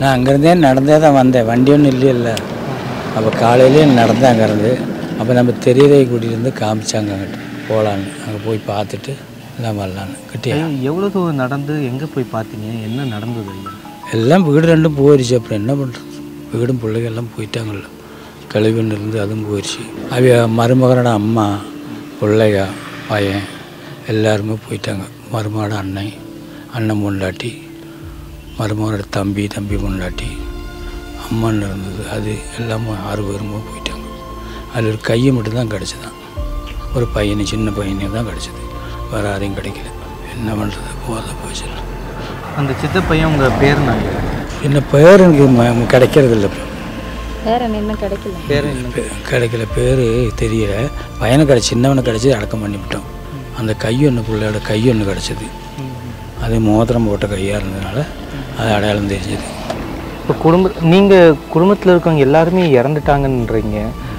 நான் அங்கேருந்தே நடந்தே தான் வந்தேன் வண்டி ஒன்றும் இல்லையில்ல அப்போ காலையிலேயே நடந்தேன் அங்கேருந்து அப்போ நம்ம தெரியதை கூட்டிகிட்டு வந்து காமிச்சாங்க அங்கிட்டு போகலான்னு அங்கே போய் பார்த்துட்டு எல்லாம் வரலான்னு கிட்டே ஐயா எவ்வளோ தூரம் நடந்து எங்கே போய் பார்த்தீங்க என்ன நடந்தது ஐயா எல்லாம் வீடு ரெண்டும் போயிடுச்சு அப்புறம் என்ன பண்ணுறது வீடும் பிள்ளைங்க எல்லாம் போயிட்டாங்கல்ல கழிவுன்னு இருந்து அதுவும் போயிடுச்சு அவ மருமகனோட அம்மா பிள்ளைங்க பையன் எல்லாருமே போயிட்டாங்க மருமகனோட அண்ணன் அண்ணன் பொண்டாட்டி மருமகனோட தம்பி தம்பி பொண்டாட்டி அம்மான்னு இருந்தது அது எல்லாமே ஆறு பேருமே போயிட்டாங்க அதில் ஒரு கையை மட்டும்தான் கிடச்சிதான் ஒரு பையனு சின்ன பையனே தான் கிடச்சிது வேறு யாரையும் கிடைக்கல என்ன பண்ணுறது போத போச்சு அந்த சித்த பையன் உங்கள் பேர் நாங்க என்ன பேர் எனக்கு ம- கிடைக்கிறது இல்லை இப்போ வேற என்ன கிடைக்கல பேர் என்ன பே- கிடைக்கல பேர் தெரியல பையனை கிடச்சி சின்னவனை கிடச்சி அடக்கம் பண்ணிவிட்டோம் அந்த கை ஒன்று பிள்ளையோட கை ஒன்று கிடச்சிது அது மோதிரம் போட்ட கையாக இருந்ததுனால அது அடையாளம் தெரிஞ்சது இப்போ குடும்ப நீங்கள் குடும்பத்தில் இருக்கவங்க எல்லாருமே இறந்துட்டாங்கன்றீங்க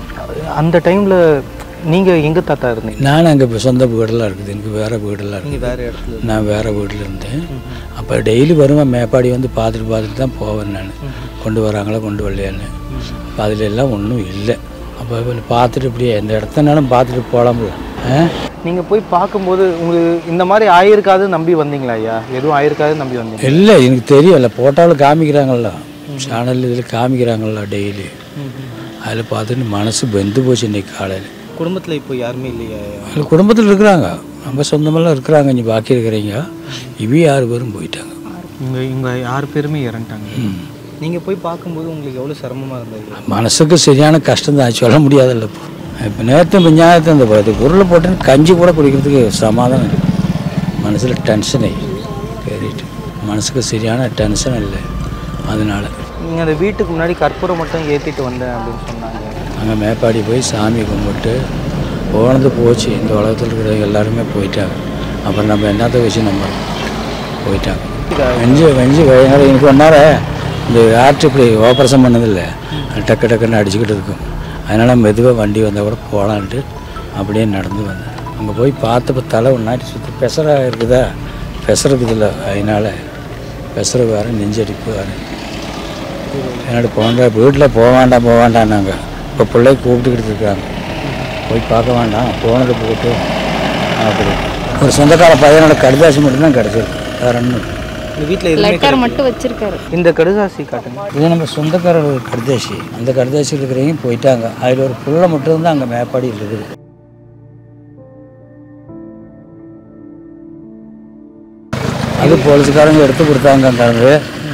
அந்த டைமில் நீங்கள் எங்கே தாத்தா இருந்தீங்க நான் அங்கே இப்போ சொந்த வீடெல்லாம் இருக்குது எனக்கு வேறு வீடெல்லாம் இருக்குது நீங்கள் வேறு இடத்துல நான் வேறு வீட்டில் இருந்தேன் அப்போ டெய்லி வருவேன் மேப்பாடி வந்து பார்த்துட்டு பார்த்துட்டு தான் போவேன் நான் கொண்டு வராங்களா கொண்டு வரலையான்னு அப்போ அதில் எல்லாம் ஒன்றும் இல்லை அப்போ பார்த்துட்டு இப்படியே எந்த இடத்தனாலும் பார்த்துட்டு போகலாம்ல ஆ நீங்கள் போய் பார்க்கும்போது உங்களுக்கு இந்த மாதிரி ஆயிருக்காது நம்பி வந்தீங்களா ஐயா எதுவும் ஆயிருக்காது நம்பி வந்தீங்க இல்லை எனக்கு தெரியல போட்டாலும் காமிக்கிறாங்கல்ல சேனல் இதில் காமிக்கிறாங்கல்ல டெய்லி அதில் பார்த்துட்டு மனசு வெந்து போச்சு இன்னைக்கு காலையில் குடும்பத்தில் இப்போ யாருமே இல்லையா அதில் குடும்பத்தில் இருக்கிறாங்க நம்ம சொந்தமெல்லாம் இருக்கிறாங்க இங்கே பாக்கி இருக்கிறீங்க இவ ஆறு பேரும் போயிட்டாங்க இவங்க இவங்க யார் பேருமே இறந்துட்டாங்க நீங்கள் போய் பார்க்கும்போது உங்களுக்கு எவ்வளோ சிரமமாக இருந்தது மனசுக்கு சரியான கஷ்டம் தான் சொல்ல முடியாதுல்ல இப்போ இப்போ நேற்று விஞ்ஞானத்தை இந்த பார்த்து பொருளை போட்டு கஞ்சி கூட குடிக்கிறதுக்கு சமாதானம் இல்லை மனசில் டென்ஷன் ஆகி கேறிட்டு மனசுக்கு சரியான டென்ஷன் இல்லை அதனால நீங்கள் அந்த வீட்டுக்கு முன்னாடி கற்பூரம் மட்டும் ஏற்றிட்டு வந்தேன் அப்படின்னு சொன்னாங்க அங்கே மேப்பாடி போய் சாமி கும்பிட்டு போனது போச்சு இந்த உலகத்தில் இருக்கிற எல்லாருமே போயிட்டாங்க அப்புறம் நம்ம என்னத்தை வச்சு நம்ம போயிட்டாங்க வெஞ்சு வெஞ்சு பயங்கர எனக்கு ஒன்றார இந்த ஆற்று இப்படி ஆப்ரேஷன் பண்ணதில்லை டக்கு டக்குன்னு அடிச்சுக்கிட்டு இருக்கும் அதனால் மெதுவாக வண்டி வந்தால் கூட போகலான்ட்டு அப்படியே நடந்து வந்தேன் அங்கே போய் பார்த்தப்ப தலை ஒன்றாட்டி சுற்றி பெசரா இருக்குதா பெசர் இருக்குதுல்ல அதனால் பெசரு வேறு நெஞ்சடிப்பு வேறு என்னோட போன்ற வீட்டில் போக வேண்டாம் போக வேண்டாம் நாங்கள் இப்போ பிள்ளை கூப்பிட்டுக்கிட்டு இருக்காங்க போய் பார்க்க வேண்டாம் போனது போட்டு அப்படி ஒரு சொந்தக்கார பையனோட கடிதாசி மட்டும்தான் கிடச்சிது வேற ஒன்றும் இந்த வீட்டில் எதுவுமே லெட்டர் மட்டும் வச்சிருக்காரு இந்த கடுதாசி காட்டுங்க இது நம்ம சொந்தக்காரர் ஒரு கடிதாசி அந்த கடிதாசி இருக்கிறவங்க போயிட்டாங்க அதில் ஒரு புள்ள மட்டும்தான் அங்கே மேப்பாடி இருக்குது அது போலீஸ்காரங்க எடுத்து கொடுத்தாங்கன்றாங்க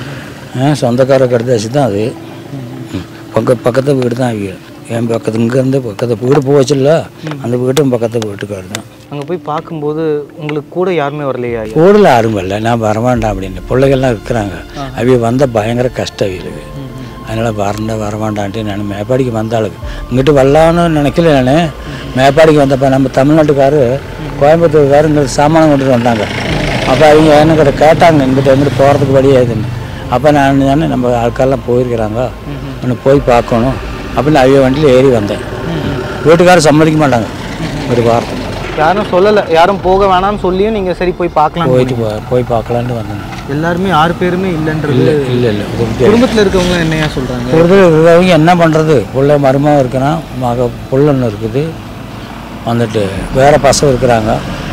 ஆ, சொந்தக்கார கடிதாசி தான் அது ம். பக்க பக்கத்து வீடு தான் அவங்க என் பக்கத்து இங்கேருந்து பக்கத்து வீடு போச்சுல்ல அந்த வீட்டும் பக்கத்து வீட்டுக்காரு தான் அங்கே போய் பார்க்கும்போது உங்களுக்கு கூட யாருமே வரலையா ஐயா கூடல யாரும் வரல நான் வரவேண்டாம் அப்படின்னு பிள்ளைகள்லாம் இருக்கிறாங்க அவங்க வந்த பயங்கர கஷ்டம் அவங்களுக்கு அதனால் வரண்ட வரவேண்டான்ட்டு நான் மேப்பாடிக்கு வந்தாளுக்கு இங்கிட்டு வரலான்னு நினைக்கல நான் மேப்பாடிக்கு வந்தப்போ நம்ம தமிழ்நாட்டுக்காரு கோயம்புத்தூர்காரு இங்கே சாமானம் கொண்டுட்டு வந்தாங்க அப்போ அவங்க என்கிட்ட கேட்டாங்க இங்கிட்ட எங்கிட்ட போகிறதுக்கு வழி ஏதுன்னு அப்போ நான் தானே நம்ம ஆட்காரெல்லாம் போயிருக்கிறாங்க ஒன்று போய் பார்க்கணும் அப்படின்னு அவங்க வண்டியில் ஏறி வந்தேன் வீட்டுக்காரர் சம்மதிக்க மாட்டாங்க ஒரு வாரத்துக்கு யாரும் சொல்லலை யாரும் போக வேணாம்னு சொல்லியும் நீங்கள் சரி போய் பார்க்கலாம் போயிட்டு போ- போய் பார்க்கலான்ட்டு வந்தேன் எல்லாருமே ஆறு பேருமே இல்லைன்றது இல்லை இல்லை இல்லை உதவி குடும்பத்தில் இருக்கவங்க என்னையா சொல்கிறாங்க கூடுதல் இருக்கிறவங்க என்ன பண்ணுறது புள்ள மருமகம் இருக்கிறான் மக புள்ளன்னு இருக்குது வந்துட்டு வேற பசங்க இருக்கிறாங்க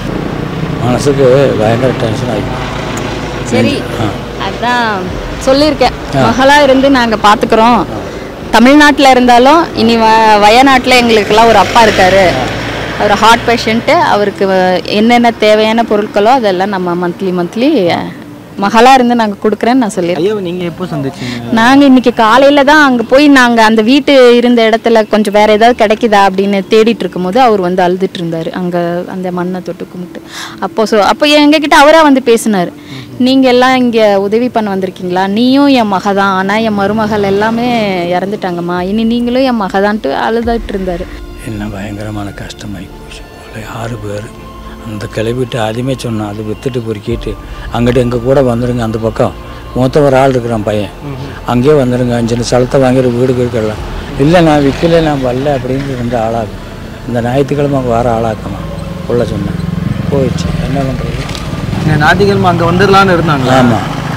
மனசுக்கு பயங்கர டென்ஷன் ஆகி சரி அதான் சொல்லியிருக்கேன் மகளா இருந்து நாங்க பாத்துக்கிறோம் தமிழ்நாட்டில் இருந்தாலும் இனி வ வயநாட்டில் எங்களுக்கெல்லாம் ஒரு அப்பா இருக்காரு அவர் ஹார்ட் பேஷண்ட்டு அவருக்கு வ- என்னென்ன தேவையான பொருட்களோ அதெல்லாம் நம்ம மந்த்லி மந்த்லி மகளா இருந்து நாங்கள் கொடுக்குறேன்னு நான் சொல்லியிருக்கேன் ஐயா நீங்கள் எப்போ சந்திச்சீங்க நாங்கள் இன்னைக்கு காலையில தான் அங்கே போய் நாங்கள் அந்த வீட்டு இருந்த இடத்துல கொஞ்சம் வேற ஏதாவது கிடைக்குதா அப்படின்னு தேடிட்டு இருக்கும்போது அவர் வந்து அழுதுட்டு இருந்தார் அங்கே அந்த மண்ணை தொட்டு கும்பிட்டு அப்போ ஸோ அப்போ எங்ககிட்ட அவராக வந்து பேசினார் நீங்கள் எல்லாம் இங்கே உதவி பண்ண வந்திருக்கீங்களா நீயும் என் மக தான் ஆனால் என் மருமகள் எல்லாமே இறந்துட்டாங்கம்மா இனி நீங்களும் என் மகதான்ட்டு அழுதுட்டு இருந்தார் என்ன பயங்கரமான கஷ்டமாகி போச்சு ஒரு ஆறு பேர் அந்த கிளப்பிட்டு ஆദ്യമേ சொன்னான் அது வித்துட்டு பொறுக்கிட்டு அங்கிட்டு எங்கள் கூட வந்துடுங்க அந்த பக்கம் மூத்த ஒரு ஆள் இருக்கிறான் பையன் அங்கேயே வந்துடுங்க அஞ்சு சலத்தை வாங்கிட்டு வீடு இருக்கலாம் இல்லை நான் விற்கல நான் வரல அப்படின்னு ரெண்டு ஆளாகும் இந்த ஞாயிற்றுக்கிழமை அங்கே வர ஆளாக்கமா உள்ள சொன்னேன் போயிடுச்சு என்ன பண்ணுறது இந்த ஞாயிற்றுக்கிழமை அங்கே வந்துடலான்னு இருந்தாங்க ஆமாம்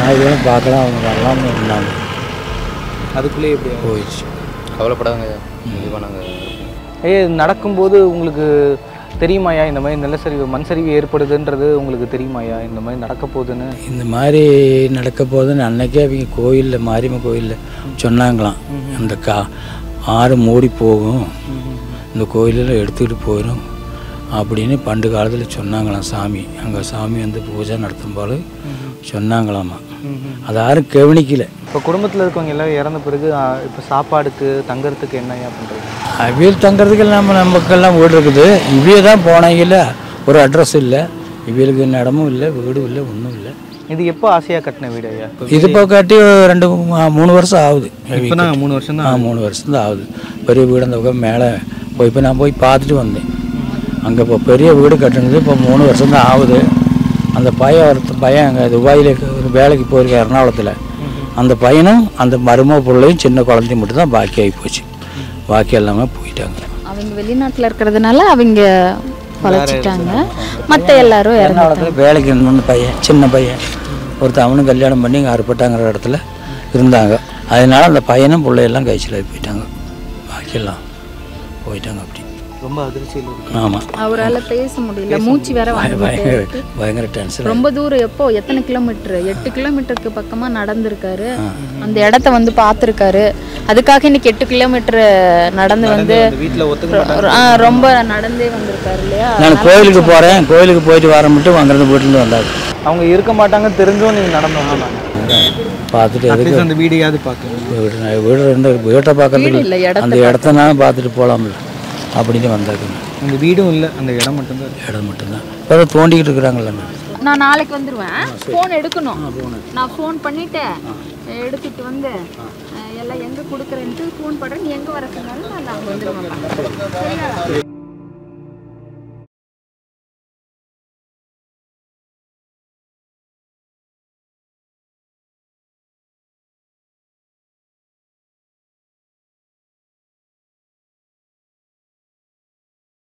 நாளைக்கு பார்க்கலாம் அவங்க வரலாம்னு இருந்தாங்க அதுக்குள்ளேயே எப்படி போயிடுச்சு கவலைப்படாதங்க கண்டிப்பாக நாங்கள் ஐயா இது நடக்கும்போது உங்களுக்கு தெரியுமாயா இந்த மாதிரி நிலச்சரிவு மண் சரிவு ஏற்படுதுன்றது உங்களுக்கு தெரியுமாயா இந்த மாதிரி நடக்க போகுதுன்னு இந்த மாதிரி நடக்க போகுதுன்னு அன்னைக்கே அவங்க கோயிலில் மாரியம்மன் கோயிலில் சொன்னாங்களாம் அந்த கா ஆறு மூடி போகும் இந்த கோயிலில் எடுத்துக்கிட்டு போயிடும் அப்படின்னு பண்டு காலத்தில் சொன்னாங்களாம் சாமி அங்கே சாமி வந்து பூஜை நடத்தும் போது சொன்னாங்களாமா அது யாரும் கவனிக்கல இப்போ குடும்பத்தில் இருக்கவங்க எல்லாம் இறந்த பிறகு இப்போ சாப்பாடுக்கு தங்கறதுக்கு என்னய்யா பண்ணுறீங்க அவியல் தங்குறதுக்கு நம்ம நமக்கெல்லாம் வீடு இருக்குது இவிய தான் போனாங்கல்ல ஒரு அட்ரஸ் இல்லை இவியலுக்கு என்ன இடமும் இல்லை வீடும் இல்லை ஒன்றும் இல்லை இது எப்போ ஆசையாக கட்டின வீடு ஐயா இது இப்போ கட்டி ரெண்டு மூ- மூணு வருஷம் ஆகுது இப்போ நான் மூணு வருஷம் ஆ மூணு வருஷம் தான் ஆகுது பெரிய வீடு அந்த பக்கம் மேலே போய் இப்போ நான் போய் பார்த்துட்டு வந்தேன் அங்கே இப்போ பெரிய வீடு கட்டுனது இப்போ மூணு வருஷம் தான் ஆகுது அந்த பையன் ஒருத்த பையன் அங்கே துபாயில் ஒரு வேலைக்கு போயிருக்கேன் எர்ணாகுளத்தில் அந்த பையனும் அந்த மருமக பிள்ளையும் சின்ன குழந்தையும் மட்டும் தான் பாக்கி ஆகி போச்சு பாக்கி எல்லாமே போயிட்டாங்க அவங்க வெளிநாட்டில் இருக்கிறதுனால அவங்க பழச்சிட்டாங்க மற்ற எல்லாரும் இறந்து எர்ணாகுளத்தில் வேலைக்கு இருந்தோன்னு பையன் சின்ன பையன் ஒருத்தன் அவனும் கல்யாணம் பண்ணி இங்கே அறுப்பட்டாங்கிற இடத்துல இருந்தாங்க அதனால அந்த பையனும் பிள்ளையெல்லாம் கைச்சில் போயிட்டாங்க பாக்கியெல்லாம் போயிட்டாங்க அப்படி ரொம்ப அதிர்ச்சியில் இருக்கு ஆமாம் அவரால் பேச முடியல மூச்சு வேற வாங்கிட்டு பயங்கர பயங்கர டென்ஷன் ரொம்ப தூரம் எப்போ எத்தனை கிலோமீட்டர் எட்டு கிலோமீட்டருக்கு பக்கமா நடந்திருக்காரு அந்த இடத்த வந்து பார்த்துருக்காரு அதுக்காக இன்னைக்கு எட்டு கிலோமீட்டர் நடந்து வந்து வீட்டில் ஒத்துக்க ஆ, ரொம்ப நடந்தே வந்திருக்காரு இல்லையா நான் கோயிலுக்கு போகிறேன் கோயிலுக்கு போயிட்டு வர மட்டும் அங்கேருந்து வீட்டிலேருந்து வந்தாங்க அவங்க இருக்க மாட்டாங்க தெரிஞ்சும் நீங்கள் நடந்து வந்தாங்க பார்த்துட்டு எதுக்கு அட்லீஸ்ட் அந்த வீடையாவது பார்க்கணும் வீடு நான் வீடு ரெண்டு வீட்டை வீடு பார்க்கறதுக்கு இல்லை இடத்த அந்த இடத்தனாலும் பார்த்துட்டு போகலாம்ல அப்படின்னு வந்தாங்க அந்த வீடும் இல்லை அந்த இடம் மட்டும்தான் இருக்கு. இடம் மட்டும்தான் இப்போ தோண்டிக்கிட்டு இருக்கிறாங்கல்ல நான் நாளைக்கு வந்துடுவேன் ஃபோன் எடுக்கணும் நான் ஃபோன் பண்ணிட்டு எடுத்துட்டு வந்து அஹ், எல்லாம் எங்கே கொடுக்குறேன்ட்டு ஃபோன் பண்ணுறேன் நீ எங்கே வர சொன்னாலும் நான் அங்கே வந்துடுவேன் சரியா